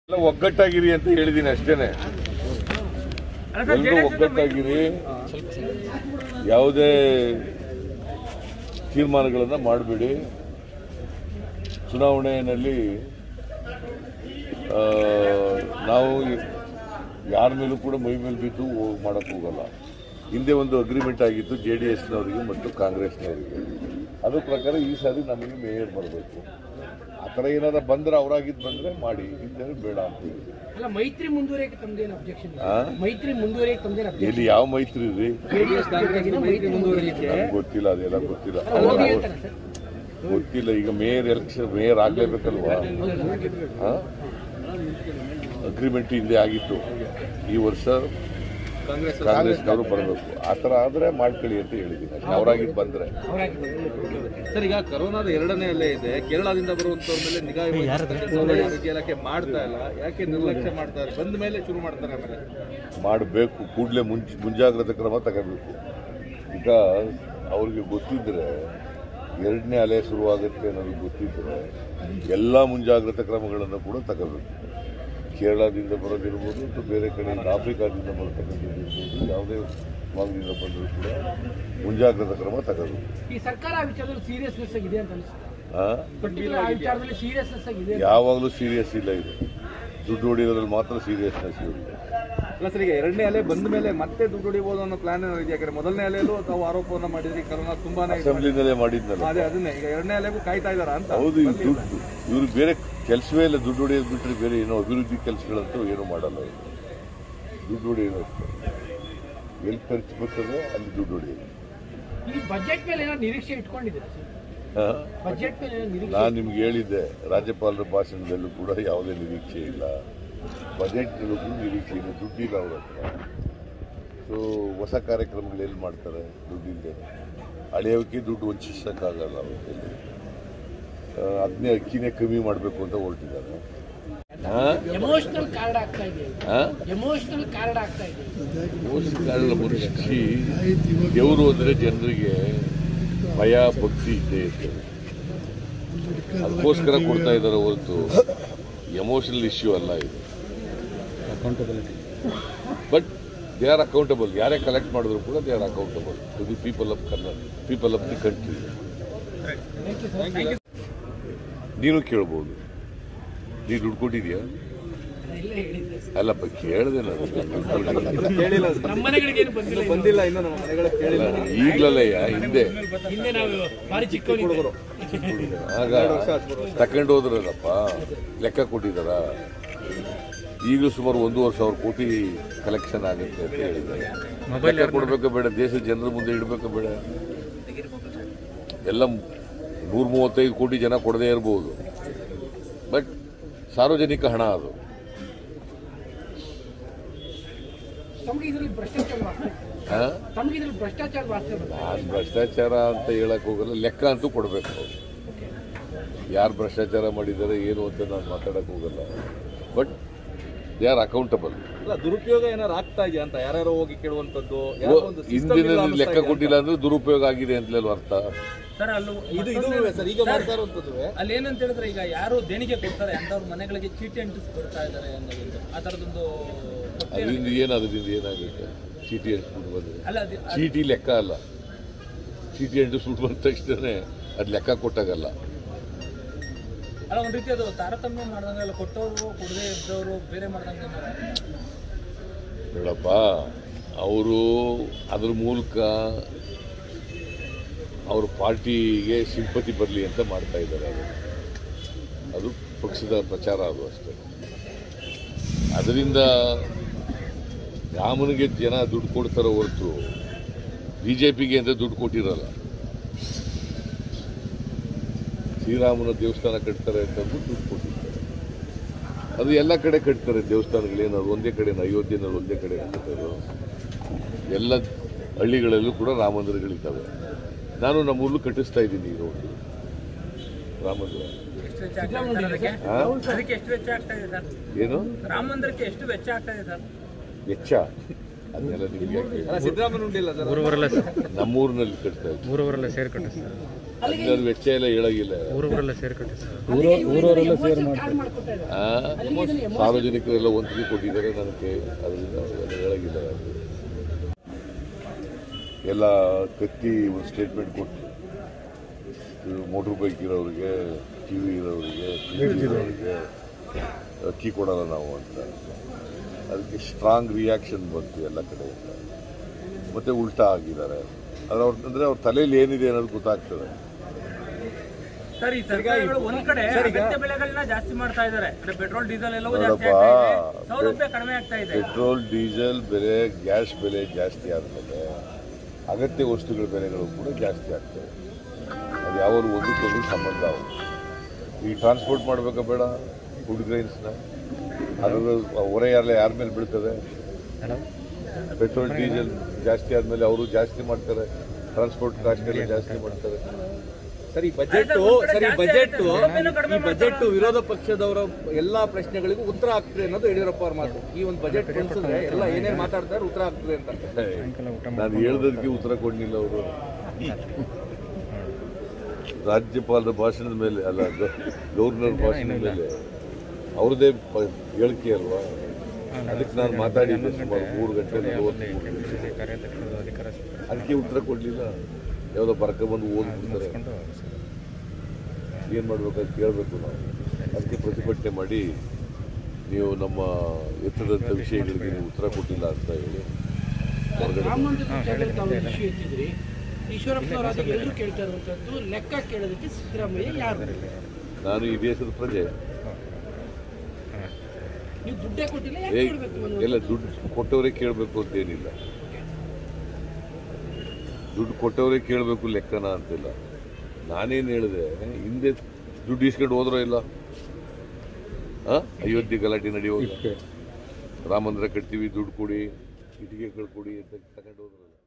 ಎಲ್ಲ ಒಗ್ಗಟ್ಟಾಗಿರಿ ಅಂತ ಹೇಳಿದ್ದೀನಿ ಅಷ್ಟೇನೆ ಎಲ್ಲರೂ ಒಗ್ಗಟ್ಟಾಗಿರಿ ಯಾವುದೇ ತೀರ್ಮಾನಗಳನ್ನ ಮಾಡಬೇಡಿ ಚುನಾವಣೆಯಲ್ಲಿ ಆ, ನಾವು ಯಾರ ಮೇಲೂ ಕೂಡ ಮೈ ಮೇಲೆ ಬಿದ್ದು ಹೋಗ್- ಮಾಡಕ್ ಹೋಗಲ್ಲ ಹಿಂದೆ ಒಂದು ಅಗ್ರಿಮೆಂಟ್ ಆಗಿತ್ತು ಜೆ ಡಿ ಎಸ್ನವರಿಗೆ ಮತ್ತು ಕಾಂಗ್ರೆಸ್ನವರಿಗೆ ಅದ್ರ ಪ್ರಕಾರ ಈ ಸಾರಿ ನಮಗೆ ಮೇಯರ್ ಬರಬೇಕು ಆ ಥರ ಏನಾರ ಬಂದ್ರೆ ಅವರಾಗಿದ್ದು ಬಂದ್ರೆ ಮಾಡಿ ಇದ್ದರೆ ಬೇಡ ಅಂತ ಹೇಳಿ ಅಲ್ಲ ಮೈತ್ರಿ ಮುಂದುವರಿಯಕ್ಕೆ ತಮ್ದೇನು ಅಬ್ಜೆಕ್ಷನ್ ಆ? ಮೈತ್ರಿ ಮುಂದುವರಿಯಕ್ಕೆ ತಮ್ದೇನು ಅಬ್ಜೆಕ್ಷನ್ ಎಲ್ಲಿ ಯಾವ ಮೈತ್ರಿ ರೀ ಜೆಡಿಎಸ್ ಮೈತ್ರಿ ಮುಂದುವರಿಯಕ್ಕೆ ನಮ್ಗೆ ಗೊತ್ತಿಲ್ಲ ಅದೆಲ್ಲ ಗೊತ್ತಿಲ್ಲ ಹೋಗಿ ಹೇಳ್ತಾರೆ ಸರ್ ಗೊತ್ತಿಲ್ಲ ಈಗ ಮೇಯರ್ ಎಲೆಕ್ಷನ್ ಮೇಯರ್ ಆಗ್ಲೇಬೇಕಲ್ವಾ ಅಗ್ರಿಮೆಂಟ್ ಹಿಂದೆ ಆಗಿತ್ತು ಈ ವರ್ಷ ಕಾಂಗ್ರೆಸ್ನವರು ಬರಬೇಕು ಆ ಥರ ಆದ್ರೆ ಮಾಡ್ಕೊಳ್ಳಿ ಅಂತ ಹೇಳಿದ್ದೀನಿ ಅಷ್ಟೇ ಅವರಾಗಿದ್ದು ಬಂದ್ರೆ ಅವರಾಗಿ ಸರ್ ಈಗ ಕೊರೋನಾದ ಎರಡನೇ ಅಲೆ ಇದೆ ಕೇರಳದಿಂದ ಬರುವಂತವ್ರ ಮೇಲೆ ನಿಗಾ ವಹಿಸಿ ಆರೋಗ್ಯ ಇಲಾಖೆ ಮಾಡ್ತಾ ಇಲ್ಲ ಯಾಕೆ ನಿರ್ಲಕ್ಷ್ಯ ಮಾಡ್ತಾರೆ ಬಂದ ಮೇಲೆ ಶುರು ಮಾಡ್ತಾರೆ ಆಮೇಲೆ ಮಾಡಬೇಕು ಕೂಡಲೇ ಮುಂಚ ಮುಂಜಾಗ್ರತಾ ಕ್ರಮ ತಗೋಬೇಕು ಈಗ ಅವ್ರಿಗೆ ಗೊತ್ತಿದ್ರೆ ಎರಡನೇ ಅಲೆ ಶುರುವಾಗುತ್ತೆ ಅನ್ನೋದು ಗೊತ್ತಿದ್ರೆ ಎಲ್ಲ ಮುಂಜಾಗ್ರತಾ ಕ್ರಮಗಳನ್ನು ಕೂಡ ತಗೋಬೇಕು ಕೇರಳದಿಂದ ಬರೋದಿರ್ಬೋದು ಅಥವಾ ಬೇರೆ ಕಡೆಯಿಂದ ಆಫ್ರಿಕಾದಿಂದ ಬರ್ತಕ್ಕಂಥದ್ದಿರ್ಬೋದು ಯಾವುದೇ ಭಾಗದಿಂದ ಬಂದರೂ ಕೂಡ ಮುಂಜಾಗ್ರತಾ ಕ್ರಮ ತಗೋಬೇಕು ಈ ಸರ್ಕಾರ ಆ ವಿಚಾರದಲ್ಲಿ ಸೀರಿಯಸ್ನೆಸ್ ಆಗಿದೆ ಅಂತ ಅನಿಸುತ್ತೆ ಆ? ಪರ್ಟಿಕ್ಯುಲರ್ ಆ ವಿಚಾರದಲ್ಲಿ ಸೀರಿಯಸ್ನೆಸ್ ಆಗಿದೆ ಅಂತ. ಯಾವಾಗಲೂ ಸೀರಿಯಸ್ ಇಲ್ಲ ಇದು ದುಡ್ಡು ಹೊಡೆಯೋದ್ರಲ್ಲಿ ಮಾತ್ರ ಸೀರಿಯಸ್ನೆಸ್ ಇರುತ್ತೆ ಅಲ್ಲ ಸರ್ ಈಗ ಎರಡನೇ ಅಲೆ ಬಂದ ಮೇಲೆ ಮತ್ತೆ ದುಡ್ಡು ಹೊಡಿಬೋದು ಅನ್ನೋ ಪ್ಲಾನ್ ಏನೋ ಇದೆಯಾ ಯಾಕಂದ್ರೆ ಮೊದಲನೇ ಅಲೆಯಲ್ಲೂ ತಾವು ಆರೋಪವನ್ನ ಮಾಡಿದ್ರಿ ಕರೋನಾ ತುಂಬಾನೇ ಇದೆ. ಅಸೆಂಬ್ಲಿನಲ್ಲೇ ಮಾಡಿದ್ನಲ್ಲ ಅದೇ ಅದನ್ನೇ ಈಗ ಎರಡನೇ ಅಲೆಗೂ ಕಾಯ್ತಾ ಇದಾರ ಅಂತ ಹೌದು ಈ ದುಡ್ಡು ಇವ್ರು ಬೇರೆ ಕೆಲಸವೇ ಇಲ್ಲ ದುಡ್ಡು ಹೊಡೆಯೋದು ಬಿಟ್ಟರೆ ಬೇರೆ ಏನೋ ಅಭಿವೃದ್ಧಿ ಕೆಲಸಗಳಂತೂ ಏನೂ ಮಾಡಲ್ಲ ಇದು ದುಡ್ಡು ಹೊಡೆಯೋದು ಅಷ್ಟೇ ಎಲ್ಲಿ ಖರ್ಚು ಬರ್ತದೆ ಅಲ್ಲಿ ದುಡ್ಡು ಹೊಡೆಯೋದು ಈ ಬಜೆಟ್ ಮೇಲೆ ಏನೋ ನಿರೀಕ್ಷೆ ಇಟ್ಕೊಂಡಿದ್ದೀರಾ ಸರ್ ಹಾ? ಬಜೆಟ್ ಮೇಲೆ ಏನೋ ನಿರೀಕ್ಷೆ ನಾನು ನಿಮ್ಗೆ ಹೇಳಿದ್ದೆ ರಾಜ್ಯಪಾಲರ ಭಾಷಣದಲ್ಲೂ ಕೂಡ ಯಾವುದೇ ನಿರೀಕ್ಷೆ ಇಲ್ಲ ಬಜೆಟ್ನಲ್ಲೂ ಕೂಡ ನಿರೀಕ್ಷೆ ಇಲ್ಲ ದುಡ್ಡಿಲ್ಲ ಅವ್ರ ಹತ್ರ ಸೊ ಹೊಸ ಕಾರ್ಯಕ್ರಮಗಳು ಎಲ್ಲಿ ಮಾಡ್ತಾರೆ ದುಡ್ಡಿಲ್ಲದೆ ಹಳೆಯವಕ್ಕೆ ದುಡ್ಡು ವಂಚಿಸೋಕ್ಕಾಗಲ್ಲ ಅವ್ರ ಕೈಲಿ ಅದನ್ನೇ ಅಕ್ಕಿನೇ ಕಮ್ಮಿ ಮಾಡಬೇಕು ಅಂತ ಹೊರಟಿದ್ದಾರೆ ಹಾಂ ಎಮೋಷನಲ್ ಕಾರ್ಡ್ ಆಗ್ತಾ ಇದೆ ಹಾಂ ಎಮೋಷನಲ್ ಕಾರ್ಡ್ ಆಗ್ತಾ ಇದೆ ಮೋಸಗಾರರ ಮುಗಿಸಿ ದೇವರು ಅಂದರೆ ಜನರಿಗೆ ಭಯ ಭಕ್ತಿ ಇದ್ದೇ ಇರ್ತದೆ ಅದಕ್ಕೋಸ್ಕರ ಕೊಡ್ತಾ ಇದ್ದಾರೆ ಹೊರತು ಎಮೋಷನಲ್ ಇಶ್ಯೂ ಅಲ್ಲ ಇದು ಬಟ್ ದೇ ಆರ್ ಅಕೌಂಟಬಲ್ ಯಾರೇ ಕಲೆಕ್ಟ್ ಮಾಡಿದ್ರು ಕೂಡ they are accountable to the people of Karnataka people of the country ನೀನು ಕೇಳ್ಬೋದು ನೀನು ದುಡ್ಡು ಕೊಟ್ಟಿದ್ಯಾ ಎಲ್ಲ ಹೇಳಿದ್ದೆ ಅಲ್ಲಪ್ಪ ಕೇಳಿದೆ ನಾನು ಕೇಳಿಲ್ಲ ನಮ್ಮ ಮನೆಗಳಿಗೆ ಏನು ಬಂದಿಲ್ಲ ಇನ್ನು. ಬಂದಿಲ್ಲ ಇನ್ನು ನಮ್ಮ ಮನೆಗಳ ಕೇಳಿಲ್ಲ ಈಗಲಲ್ಲಯ್ಯ ಹಿಂದೆ ಹಿಂದೆ ನಾವು ಭಾರಿ ಚಿಕ್ಕವರಿದ್ದೆ ಆಗ ತಕೊಂಡು ಹೋದ್ರಲ್ಲಪ್ಪ ಲೆಕ್ಕ ಕೊಟ್ಟಿದ್ದಾರ ಈಗಲೂ ಸುಮಾರು ಒಂದೂವರೆ ಸಾವಿರ ಕೋಟಿ ಕಲೆಕ್ಷನ್ ಆಗುತ್ತೆ ಅಂತ ಹೇಳಿದ್ದಾರೆ ಲೆಕ್ಕ ಕೊಡಬೇಕು ಬೇಡ ದೇಶದ ಜನರ ಮುಂದೆ ಇಡಬೇಕು ಬೇಡ ಎಲ್ಲ ನೂರ ಮೂವತ್ತೈದು ಕೋಟಿ ಜನ ಕೊಡದೇ ಇರಬಹುದು ಬಟ್ ಸಾರ್ವಜನಿಕ ಹಣ ಅದು ತಮಗೆ ಇದರಲ್ಲಿ ಭ್ರಷ್ಟಾಚಾರ ವಾಸನೆ ಹಾ? ತಮಗೆ ಇದರಲ್ಲಿ ಭ್ರಷ್ಟಾಚಾರ ವಾಸನೆ ಬರ್ತದೆ ನಾನು ಭ್ರಷ್ಟಾಚಾರ ಅಂತ ಹೇಳಕ್ ಹೋಗಲ್ಲ ಲೆಕ್ಕ ಅಂತೂ ಕೊಡಬೇಕು ಯಾರು ಭ್ರಷ್ಟಾಚಾರ ಮಾಡಿದ್ದಾರೆ ಏನು ಅಂತ ನಾನು ಮಾತಾಡಕ್ ಹೋಗಲ್ಲ ಬಟ್ ದೇ ಆರ್ ಅಕೌಂಟಬಲ್ ಅಲ್ಲ ದುರುಪಯೋಗ ಏನಾರು ಆಗ್ತಾ ಇದೆಯಾ ಅಂತ ಯಾರ್ಯಾರೋ ಹೋಗಿ ಕೇಳುವಂತದ್ದು ಯಾರೋ ಒಂದು system ಇಲ್ಲ ಹಿಂದಿನಲ್ಲಿ ಅನ್ನಿಸ್ತಾ ಲೆಕ್ಕ ಇದೆಯಾ ಕೊಟ್ಟಿಲ್ಲ ಅಂದ್ರೆ ದುರುಪಯೋಗ ಆಗಿದೆ ಅಂತಲೇ ಅರ್ಥ ಸರ್ ಅಲ್ಲೂ ಇದು ಇದು ಸರ್ ಈಗ ಮಾಡ್ತಾ ಇರುವಂತದ್ದು ಅಲ್ಲಿ ಏನಂತ ಹೇಳಿದ್ರೆ ಈಗ ಯಾರು ದೇಣಿಗೆ ಕೊಡ್ತಾರೆ ಅಂತವ್ರ ಮನೆಗಳಿಗೆ ಚೀಟಿ ಅಂಟಿಸಿ ಕೊಡ್ತಾ ಇದ್ದಾರೆ ಅನ್ನೋದು ಆ ಥರದೊಂದು ಪಟ್ಟಿ- ಅದರಿಂದ ಏನು ಅದರಿಂದ ಏನಾಗುತ್ತೆ ಚೀಟಿ ಅಂಟಿಸ್ಬಿಟ್ಟು ಬಂದ್ರೆ ಅಲ್ಲ ಅದು ಚೀಟಿ ಲೆಕ್ಕ ಅಲ್ಲ ಚೀಟಿ ಅಂಟಿಸ್ಬಿಟ್ಟು ಬಂದ ತಕ್ಷಣ ಅದು ಲೆಕ್ಕ ಕೊಟ್ಟಾಗಲ್ಲ ಅಲ್ಲ ಒಂದು ರೀತಿ ಅದು ತಾರತಮ್ಯ ಮಾಡ್ದಂಗೆಲ್ಲ ಕೊಟ್ಟವರು ಕೊಡದೇ ಇದ್ದವರು ಬೇರೆ ಮಾಡ್ದಂಗೆ ನೋಡಪ್ಪ ಅವರು ಅದ್ರ ಮೂಲಕ ಅವ್ರ ಪಾರ್ಟಿಗೆ ಸಿಂಪತಿ ಬರಲಿ ಅಂತ ಮಾಡ್ತಾ ಇದ್ದಾರೆ ಅದು ಅದು ಪಕ್ಷದ ಪ್ರಚಾರ ಅದು ಅಷ್ಟೇ ಅದರಿಂದ ರಾಮನಿಗೆ ಜನ ದುಡ್ಡು ಕೊಡ್ತಾರೋ ಹೊರತು ಬಿ ಜೆ ಪಿಗೆ ಅಂತ ದುಡ್ಡು ಕೊಟ್ಟಿರಲ್ಲ ಶ್ರೀರಾಮನ ದೇವಸ್ಥಾನ ಕಟ್ತಾರೆ ಅಂತ ಅಂದ್ಬಿಟ್ಟು ದುಡ್ಡು ಕೊಟ್ಟಿರ್ತಾರೆ ಅದು ಎಲ್ಲ ಕಡೆ ಕಟ್ತಾರೆ ದೇವಸ್ಥಾನಗಳೇನು ಅದು ಒಂದೇ ಕಡೆ ಅಯೋಧ್ಯೆನಲ್ಲಿ ಒಂದೇ ಕಡೆ ಕಟ್ಟೋದು ಎಲ್ಲ ಹಳ್ಳಿಗಳಲ್ಲೂ ಕೂಡ ರಾಮ ಮಂದಿರಗಳಿದ್ದಾವೆ ನಾನು ನಮ್ಮ ಊರ್ಲು ಕಟ್ಟಿಸ್ತಾ ಇದ್ದೀನಿ ಈಗ ಒಂದು ರಾಮ ಮಂದಿರ ಎಷ್ಟು ವೆಚ್ಚ ಆಗ್ತಾ ಇದೆ ಸರ್ ಅದಕ್ಕೆ ಹಾ? ಅದಕ್ಕೆ ಎಷ್ಟು ವೆಚ್ಚ ಆಗ್ತಾ ಇದೆ ಸರ್ ಏನು ರಾಮ ಮಂದಿರಕ್ಕೆ ಎಷ್ಟು ವೆಚ್ಚ ಆಗ್ತಾ ಇದೆ ಸರ್ ವೆಚ್ಚ ಅದನ್ನೆಲ್ಲ ನಿಮ್ಗೆ ಯಾಕೆ ಹೇಳಿ? ಅಲ್ಲ ಸಿದ್ದರಾಮಯ್ಯ ಉಂಡಿಲ್ಲ ಸರ್ ನಮ್ಮೂರಿನಲ್ಲಿ ಕಟ್ತಾ ಇದ್ದೀನಿ ಊರವರೆಲ್ಲ ಸೇರ್ಕೊಂಡು ಸರ್ ಅಲ್ಲಿಗೆ ಅದು ವೆಚ್ಚ ಎಲ್ಲ ಹೇಳಾಗಿಲ್ಲ ಊರವರೆಲ್ಲ ಸೇರ್ ಮಾಡ್ಕೊತಾ ಇದ್ದಾರೆ ಆ? ಸಾರ್ವಜನಿಕರೆಲ್ಲ ಒಂದಿಗೆ ಕೊಟ್ಟಿದ್ದಾರೆ ನನಗೆ ಅದರಿಂದ ಎಲ್ಲ ಹೇಳಾಗಿಲ್ಲ ಯಾರು. ಎಲ್ಲ ಕತ್ತಿ ಒಂದು ಸ್ಟೇಟ್ಮೆಂಟ್ ಕೊಟ್ಟು ಮೋಟ್ರ್ ಬೈಕ್ ಇರೋರಿಗೆ ಟಿ ವಿ ಇರೋರಿಗೆ ಫ್ರಿಡ್ಜ್ ಇರೋರಿಗೆ ಅಕ್ಕಿ ಕೊಡಲ್ಲ ನಾವು ಅಂತ ಅದಕ್ಕೆ ಸ್ಟ್ರಾಂಗ್ ರಿಯಾಕ್ಷನ್ ಬಂತು ಎಲ್ಲ ಕಡೆಯಿಂದ ಮತ್ತೆ ಉಲ್ಟಾ ಆಗಿದ್ದಾರೆ ಅದ್ರ ಅವ್ರ ಅಂದ್ರೆ ಅವ್ರ ತಲೆಯಲ್ಲಿ ಏನಿದೆ ಅನ್ನೋದು ಗೊತ್ತಾಗ್ತದೆ ಸರ್ ಈ ಸರ್ಕಾರಗಳು ಒಂದ್ ಕಡೆ ಅಗತ್ಯ ಬೆಲೆಗಳನ್ನ ಜಾಸ್ತಿ ಮಾಡ್ತಾ ಇದ್ದಾರೆ ಅಂದ್ರೆ ಪೆಟ್ರೋಲ್ ಡೀಸೆಲ್ ಎಲ್ಲವೂ ಜಾಸ್ತಿ ನೋಡಪ್ಪ, ಆಗ್ತಾ ಇದೆ ಸೌಲಭ್ಯ ಕಡಿಮೆ ಆಗ್ತಾ ಇದೆ ಪೆಟ್ರೋಲ್ ಡೀಸೆಲ್ ಬೆಲೆ ಗ್ಯಾಸ್ ಬೆಲೆ ಜಾಸ್ತಿ ಆದಮೇಲೆ ಅಗತ್ಯ ವಸ್ತುಗಳ ಬೆಲೆಗಳು ಕೂಡ ಜಾಸ್ತಿ ಆಗ್ತವೆ ಅದು ಯಾವ ಒಂದಕ್ಕೊಂದು ಸಂಬಂಧ ಅವು ಈ ಟ್ರಾನ್ಸ್ಪೋರ್ಟ್ ಮಾಡಬೇಕಾ ಬೇಡ ಫುಡ್ ಗ್ರೈನ್ಸ್ನ ಅದರ ಹೊರೆ ಯಾರಲ್ಲ ಯಾರ ಮೇಲೆ ಬೀಳ್ತದೆ ಪೆಟ್ರೋಲ್ ಡೀಸೆಲ್ ಜಾಸ್ತಿ ಆದಮೇಲೆ ಅವರು ಜಾಸ್ತಿ ಮಾಡ್ತಾರೆ ಟ್ರಾನ್ಸ್ಪೋರ್ಟ್ ಕಾಸ್ಟ್ ಎಲ್ಲ ಜಾಸ್ತಿ ಮಾಡ್ತಾರೆ ಸರಿ ಬಜೆಟ್ ಸರಿ ಬಜೆಟ್ ಈ ಬಜೆಟ್ ವಿರೋಧ ಪಕ್ಷದವರ ಎಲ್ಲಾ ಪ್ರಶ್ನೆಗಳಿಗೂ ಉತ್ತರ ಆಗ್ತದೆ ಅನ್ನೋದು ಯಡಿಯೂರಪ್ಪ ಅವ್ರ ಮಾತು ಈ ಒಂದು ಬಜೆಟ್ ಕಳಿಸಿದ್ರೆ ಎಲ್ಲ ಏನೇನ್ ಮಾತಾಡ್ತಾರೆ ಉತ್ತರ ಆಗ್ತದೆ ಅಂತ ನಾನು ಹೇಳ್ದದಕ್ಕೆ ಉತ್ತರ ಕೊಡಲಿಲ್ಲ ಅವರು ರಾಜ್ಯಪಾಲರ ಭಾಷಣದ ಮೇಲೆ ಅಲ್ಲ ಗ- ಗವರ್ನರ್ ಭಾಷಣದ ಮೇಲೆ ಅವ್ರದ್ದೇ ಪ- ಹೇಳಿಕೆ ಅಲ್ವಾ ಅದಕ್ಕೆ ನಾನು ಮಾತಾಡಿದ್ದೆ ಸುಮಾರು ಮೂರು ಗಂಟೆ ನಲವತ್ತ್ಮೂರು ನಿಮಿಷ. ಅದಕ್ಕೆ ಉತ್ತರ ಕೊಡಲಿಲ್ಲ ಯಾವುದೋ ಬರ್ಕೊಂಬಂದು ಓದ್ಬಿಡ್ತಾರೆ ಏನು ಮಾಡ್ಬೇಕಂತ ಕೇಳಬೇಕು ನಾವು ಅದಕ್ಕೆ ಪ್ರತಿಭಟನೆ ಮಾಡಿ ನೀವು ನಮ್ಮ ಎತ್ತದಂಥ ವಿಷಯಗಳಿಗೆ ನೀವು ಉತ್ತರ ಕೊಟ್ಟಿಲ್ಲ ಅಂತ ಹೇಳಿ ಹೊರಗಡೆ ರಾಮ ಮಂದಿರ ವಿಚಾರದಲ್ಲಿ ತಾವು ಇಶ್ಯೂ ಎತ್ತಿದ್ರಿ ಈಶ್ವರಪ್ಪನವರ ಎಲ್ಲರೂ ಕೇಳ್ತಾ ಇರುವಂತದ್ದು ಲೆಕ್ಕ ಕೇಳೋದಕ್ಕೆ ಸಿದ್ದರಾಮಯ್ಯ ಯಾರು ನಾನು ಈ ದೇಶದ ಪ್ರಜೆ ನೀವು ದುಡ್ಡೇ ಕೊಟ್ಟಿಲ್ಲ ಏ ಯಾಕೆ ಕೊಡ್ಬೇಕು ಅನ್ನೋದು? ಎಲ್ಲ ದುಡ್ಡು ಕೊಟ್ಟವರೇ ಕೇಳಬೇಕು ಅಂತ ಏನಿಲ್ಲ ದುಡ್ಡು ಕೊಟ್ಟವರೇ ಕೇಳಬೇಕು ಲೆಕ್ಕನ ಅಂತಿಲ್ಲ ನಾನೇನು ಹೇಳಿದೆ ಹಿಂದೆ ದುಡ್ಡು ಇಸ್ಕೊಂಡು ಹೋದ್ರೋ ಇಲ್ಲ ಆ? ಅಯೋಧ್ಯೆ ಗಲಾಟೆ ನಡೆಯುವಾಗ ರಾಮ ಮಂದಿರ ಕಟ್ತೀವಿ ದುಡ್ಡು ಕೊಡಿ ಇಟ್ಟಿಗೆಗಳು ಕೊಡಿ ಅಂತ ತಗೊಂಡು ಹೋದ್ರಲ್ಲ